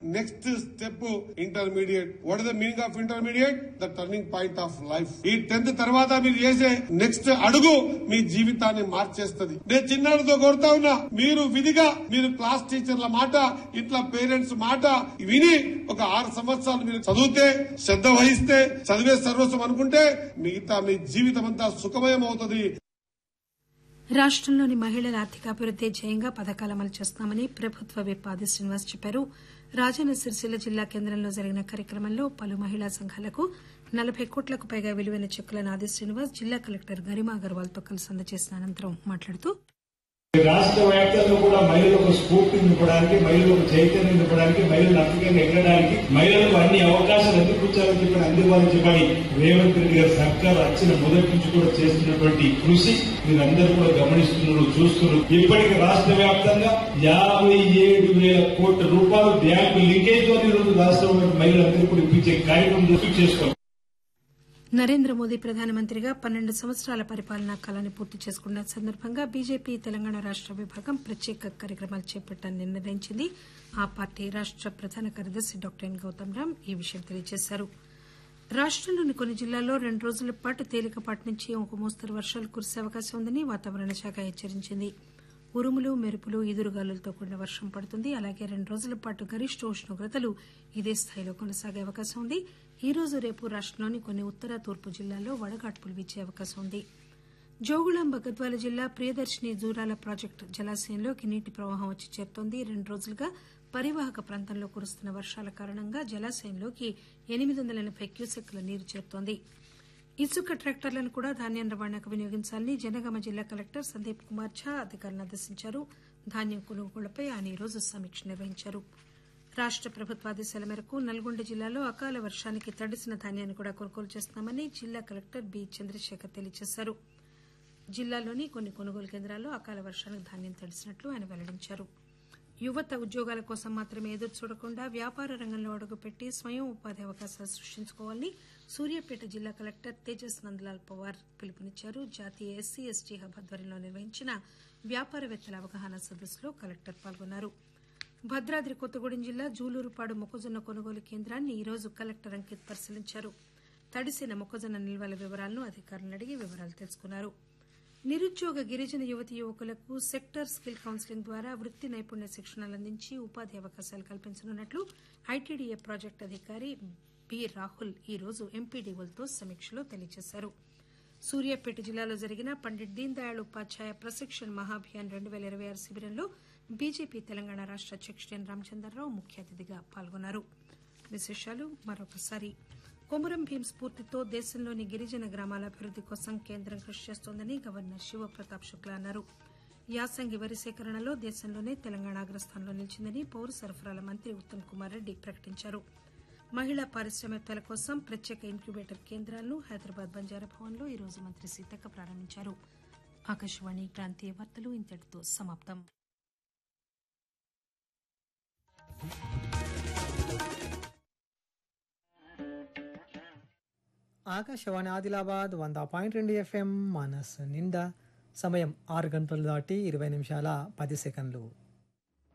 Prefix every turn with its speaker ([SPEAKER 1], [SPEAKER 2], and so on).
[SPEAKER 1] next step intermediate what is the meaning of intermediate the turning point of life ఈ tenth తర్వాత మీరు చేసే next అడుగు మీ జీవితాన్ని మార్చేస్తుంది నేను చిన్నారితో కోరుతా ఉన్నా మీరు విధిగా మీరు క్లాస్ టీచర్ల మాట ఇట్లా పేరెంట్స్ మాట విని ఒక ఆరు సంవత్సరాలు మీరు చదివితే శ్రద్ధ వహిస్తే చదివే సర్వస్వం అనుకుంటే మిగతా మీ జీవితం అంతా సుఖమయం అవుతుంది
[SPEAKER 2] రాష్టంలోని మహిళల ఆర్థికాభివృద్దే ధ్యేయంగా పథకాలు అమలు చేస్తున్నామని ప్రభుత్వ విప్ ఆది శ్రీనివాస్ చెప్పారు రాజన్న సిరిసిల్ల జిల్లా కేంద్రంలో జరిగిన కార్యక్రమంలో పలు మహిళా సంఘాలకు నలబై కోట్లకు పైగా విలువైన చెక్కులను ఆది శ్రీనివాస్ జిల్లా కలెక్టర్ గరిమా అగర్వాల్ తో కలిసి అందజేసిన అనంతరం మాట్లాడుతూ
[SPEAKER 3] రాష్ట్ర వ్యాప్తంగా కూడా మహిళలకు స్ఫూర్తిని నింపడానికి మహిళలకు చైతన్యం నింపడానికి మహిళలు అధికంగా ఎగరడానికి మహిళలకు అన్ని అవకాశాలు అందిపుచ్చాలని చెప్పని అందివ్వాలని చెప్పని రేవంత్ రెడ్డి గారి సర్కార్ వచ్చిన మొదటి నుంచి కూడా చేస్తున్నటువంటి కృషి మీరందరూ కూడా గమనిస్తున్నారు చూస్తున్నారు ఇప్పటికి రాష్ట్ర వ్యాప్తంగా యాభై ఏడు వేల కోట్ల రూపాయలు బ్యాంకు లింకేజ్ తో ఈరోజు రాష్ట్రంలో మహిళలందరూ కూడా ఇప్పించే కార్యక్రమం పూర్తి చేసుకోవాలి
[SPEAKER 2] నరేంద్ర మోదీ ప్రధానమంత్రిగా పన్నెండు సంవత్సరాల పరిపాలనా కాలాన్ని పూర్తి చేసుకున్న సందర్భంగా బీజేపీ తెలంగాణ రాష్ట విభాగం ప్రత్యేక కార్యక్రమాలు చేపట్టాలని నిర్ణయించింది ఆ పార్టీ రాష్ట ప్రధాన కార్యదర్శి డాక్టర్ ఎన్ గౌతమ్ రామ్ ఈ విషయం తెలియజేశారు రాష్టంలోని కొన్ని జిల్లాల్లో రెండు రోజుల పాటు తేలికపాటి నుంచి ఒక మోస్తరు వర్షాలు కురిసే అవకాశం ఉందని వాతావరణ శాఖ హెచ్చరించింది ఉరుములు మెరుపులు ఈదురుగాలులతో కూడిన వర్షం పడుతుంది అలాగే రెండు రోజుల పాటు గరిష్ట ఉష్ణోగ్రతలు ఇదే స్థాయిలో కొనసాగే అవకాశం ఉంది ఈ రోజు రేపు రాష్టంలోని కొన్ని ఉత్తర తూర్పు జిల్లాల్లో వడగాడ్పులు వీచే అవకాశం ఉంది జోగులాంబ గద్వాల జిల్లా ప్రియదర్శిని జూరాల ప్రాజెక్టు జలాశయంలోకి నీటి ప్రవాహం వచ్చి చేరుతోంది రెండు రోజులుగా పరివాహక ప్రాంతంలో కురుస్తున్న వర్షాల కారణంగా జలాశయంలోకి ఎనిమిది వందల ఎనబై క్యూసెక్కుల నీరు చేరుతోంది ఇసుక ట్రాక్టర్లను కూడా ధాన్యం రవాణాకు వినియోగించాలని జనగామ జిల్లా కలెక్టర్ సందీప్ కుమార్ ఝా అధికారులను ఆదేశించారు ధాన్యం కొనుగోళ్లపై ఆయన ఈరోజు సమీక్ష నిర్వహించారు రాష్ట ప్రభుత్వ ఆదేశాల మేరకు నల్గొండ జిల్లాలో అకాల వర్షానికి తడిసిన ధాన్యాన్ని కూడా కొనుగోలు చేస్తున్నామని జిల్లా కలెక్టర్ బి చంద్రశేఖర్ తెలియజేశారు జిల్లాలోని కొన్ని కొనుగోలు కేంద్రాల్లో అకాల వర్షానికి ధాన్యం తడిసినట్లు ఆయన వెల్లడించారు యువత ఉద్యోగాల కోసం మాత్రమే ఎదురు చూడకుండా వ్యాపార రంగంలో అడుగుపెట్టి స్వయం ఉపాధి అవకాశాలు సృష్టించుకోవాలని సూర్యాపేట జిల్లా కలెక్టర్ తేజస్ నందలాల్ పవార్ పిలుపునిచ్చారు జాతీయ ఎస్సీ ఎస్టీ హబ్ ఆధ్వర్యంలో నిర్వహించిన వ్యాపారవేత్తల అవగాహన సదస్సులో కలెక్టర్ పాల్గొన్నారు భద్రాద్రి కొత్తగూడెం జిల్లా జూలూరుపాడు మొక్కజొన్న కొనుగోలు కేంద్రాన్ని ఈ రోజు కలెక్టర్ అంకిత్ పరిశీలించారు తడిసిన మొక్కజొన్న నిల్వల వివరాలను అధికారులను అడిగి వివరాలు తెలుసుకున్నారు నిరుద్యోగ గిరిజన యువతి యువకులకు సెక్టర్ స్కిల్ కౌన్సిలింగ్ ద్వారా వృత్తి నైపుణ్య శిక్షణలు అందించి ఉపాధి అవకాశాలు కల్పించనున్నట్లు ఐటీడీఏ ప్రాజెక్టు అధికారి బి రాహుల్ ఈ రోజు ఎంపీడీఓలతో సమీక్షలో తెలియజేశారు సూర్యాపేట జిల్లాలో జరిగిన పండిట్ దీన్ దయాళ్ ఉపాధ్యాయ ప్రశిక్షణ్ మహాభియాన్ రెండు పేల ఇరవై ఆరు శిబిరంలో బీజేపీ తెలంగాణ రాష్ట అధ్యకుడు ఎన్ రామచంద్రరావు ముఖ్య అతిథిగా పాల్గొన్నారు విశేషాలు మరొకసారి కొమురం భీం స్ఫూర్తితో దేశంలోని గిరిజన గ్రామాల అభివృద్ది కోసం కేంద్రం కృషి చేస్తోందని గవర్నర్ శివప్రతాప్ శుక్లా అన్నారు యాసంగి వరి సేకరణలో దేశంలోనే తెలంగాణ అగ్రస్థానంలో నిలిచిందని పౌర సరఫరాల మంత్రి ఉత్తమ్ కుమార్ రెడ్డి ప్రకటించారు మహిళా పారిశ్రామికవేత్తల కోసం ప్రత్యేక ఇంక్యుబేటర్ కేంద్రాలను హైదరాబాద్ బంజారా భవన్లో ఈ రోజు మంత్రి సీతక్క ప్రారంభించారు ఆకాశవాణి ప్రాంతీయ వార్తలు ఇంతటితో సమాప్తం
[SPEAKER 4] ఆకాశవాణి ఆదిలాబాద్ వంద పాయింట్ రెండు ఎఫ్ఎం మనస్ నిండా సమయం ఆరు గంటలు దాటి ఇరవై నిమిషాల పది సెకండ్లు